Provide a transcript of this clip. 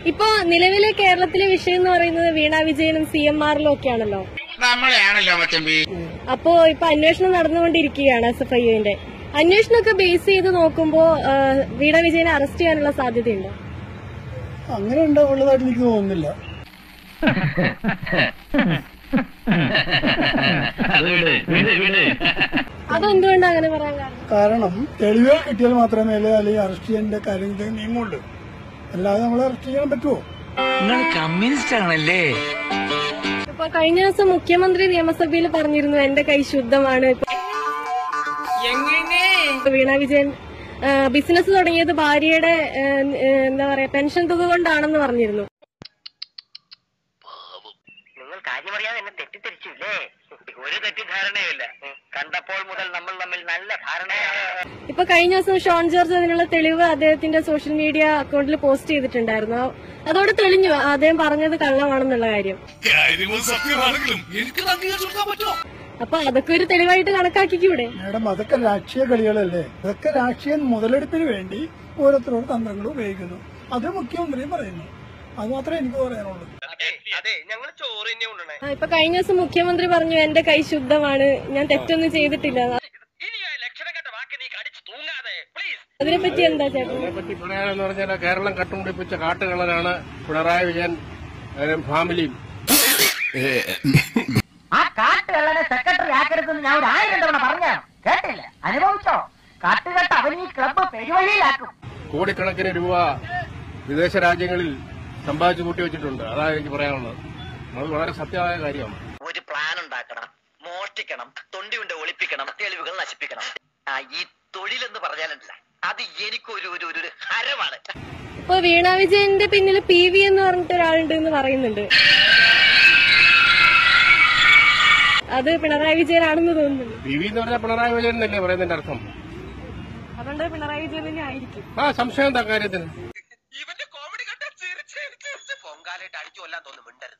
ഇപ്പൊ നിലവിലെ കേരളത്തിലെ വിഷയം എന്ന് പറയുന്നത് വീണ വിജയനും സി എം ആറിലും ഒക്കെയാണല്ലോ നമ്മളെയാണല്ലോ മച്ചമ്പി അപ്പോ ഇപ്പൊ അന്വേഷണം നടന്നുകൊണ്ടിരിക്കുകയാണ് എസ് എഫ് ഐന്റെ അന്വേഷണമൊക്കെ ബേസ് ചെയ്ത് നോക്കുമ്പോ ആ, വീണ വിജയനെ അറസ്റ്റ് ചെയ്യാനുള്ള സാധ്യതയുണ്ടോ അങ്ങനെ ഉണ്ടാവുള്ളതായിട്ട് എനിക്ക് തോന്നുന്നില്ല അതെന്തുകൊണ്ടാണ് അങ്ങനെ പറയാൻ കാരണം കാരണം തെളിവുകൾ കിട്ടിയാൽ മാത്രമേ അല്ലെങ്കിൽ അറസ്റ്റ് ചെയ്യേണ്ട കാര്യങ്ങൾ നീങ്ങുള്ളൂ അല്ലാതെ നമ്മളെ അറസ്റ്റ് ചെയ്യാൻ പറ്റുമോ നിങ്ങൾ കമ്മ്യൂണിസ്റ്റ് ആണല്ലേ ഇപ്പൊ കഴിഞ്ഞ ദിവസം മുഖ്യമന്ത്രി നിയമസഭയിൽ പറഞ്ഞിരുന്നു എന്റെ കൈ ശുദ്ധമാണ് ഇപ്പൊ വീണ വിജയൻ ആ, ബിസിനസ് തുടങ്ങിയത് ഭാര്യയുടെ ആ, ആ, എന്താ പറയാ പെൻഷൻ തുക കൊണ്ടാണെന്ന് പറഞ്ഞിരുന്നു നിങ്ങൾ കാര്യമറിയാതെ എന്നെ തെറ്റിദ്ധരിച്ചില്ലേ ഒരു തെറ്റിദ്ധാരണയുമില്ല കണ്ടപ്പോൾ മുതൽ നമ്മൾ തമ്മിൽ നല്ല ധാരണയാണ് ഇപ്പൊ കഴിഞ്ഞ ദിവസം ഷോൺ ജോർജ് അതിനുള്ള തെളിവ് അദ്ദേഹത്തിന്റെ സോഷ്യൽ മീഡിയ അക്കൗണ്ടിൽ പോസ്റ്റ് ചെയ്തിട്ടുണ്ടായിരുന്നു അതോടെ തെളിഞ്ഞു അദ്ദേഹം പറഞ്ഞത് കള്ളമാണെന്നുള്ള കാര്യം കാര്യങ്ങൾ സത്യമാണെങ്കിലും എനിക്ക് അംഗീകരിച്ചു കൊടുക്കാൻ പറ്റുമോ അപ്പൊ അതൊക്കെ ഒരു തെളിവായിട്ട് കണക്കാക്കിക്കൂടെ മേഡം അതൊക്കെ രാഷ്ട്രീയ കളികളല്ലേ അതൊക്കെ രാഷ്ട്രീയ മുതലെടുപ്പിന് വേണ്ടി ഓരോരുത്തരോട് തന്ത്രങ്ങൾ ഉപയോഗിക്കുന്നു അത് മുഖ്യമന്ത്രിയും പറയുന്നു അത് മാത്രമേ എനിക്ക് പറയാനുള്ളൂ അതെ ഞങ്ങൾ ചോറ് തന്നെ കൊണ്ടുവരണേ ആ, ഇപ്പൊ കഴിഞ്ഞ ദിവസം മുഖ്യമന്ത്രി പറഞ്ഞു എന്റെ കൈ ശുദ്ധമാണ് ഞാൻ തെറ്റൊന്നും ചെയ്തിട്ടില്ല ഇനി ആ ലക്ഷണം കെട്ട വാക്ക് നീ കടിച്ചു തൂങ്ങാതെ പ്ലീസ് അതിനെപ്പറ്റി എന്താ ചേട്ടൻ പറ്റി പറയാനെന്ന് പറഞ്ഞാൽ കേരളം കട്ടുപിടിപ്പിച്ച കാട്ടുകളരാണ് പിണറായി വിജയൻ ഏഹ്, ഫാമിലിയും ആ കാട്ടുകള്ളനെ സെക്രട്ടറി ആക്കരുതെന്ന് ഞാൻ ഒരു ആയിരം തവണ പറഞ്ഞ കേട്ടില്ല അനുഭവിച്ചോ കാട്ടുകെട്ട് അവൻ ഈ ക്ലബ്ബ് പെരുവഴിയിലാക്കും കോടിക്കണക്കിന് രൂപ വിദേശ രാജ്യങ്ങളിൽ സമ്പാദിച്ചു കൂട്ടി വെച്ചിട്ടുണ്ട് അതാണ് എനിക്ക് പറയാനുള്ളത് അത് വളരെ സത്യമായ കാര്യമാണ് ഒരു പ്ലാൻ ഉണ്ടാക്കണം മോഷ്ടിക്കണം തൊണ്ടി കൊണ്ട് ഒളിപ്പിക്കണം തെളിവുകൾ നശിപ്പിക്കണം ആ ഈ തൊഴിലെന്ന് പറഞ്ഞാലല്ല അത് എനിക്കൊരു ഒരു ഒരു ഒരു ഹരമാണ് ഇപ്പൊ വീണ വിജയന്റെ പിന്നിൽ പി വി എന്ന് പറഞ്ഞിട്ട് ഒരാളുണ്ട് എന്ന് പറയുന്നുണ്ട് അത് പിണറായി വിജയനാണെന്ന് തോന്നുന്നുണ്ട് പി വി എന്ന് പറഞ്ഞാൽ പിണറായി വിജയൻ എന്നല്ലേ പറയുന്നതിന്റെ അർത്ഥം അതുകൊണ്ട് പിണറായി വിജയൻ തന്നെ ആയിരിക്കും ആ സംശയം എന്താ കാര്യത്തിന് ഇവന്റെ കോമഡി കണ്ട ചിരിച്ച് ചിരിച്ച് പൊങ്കാലായിട്ട് അടിച്ചു കൊല്ലാൻ തോന്നുന്നു മിണ്ടരുത്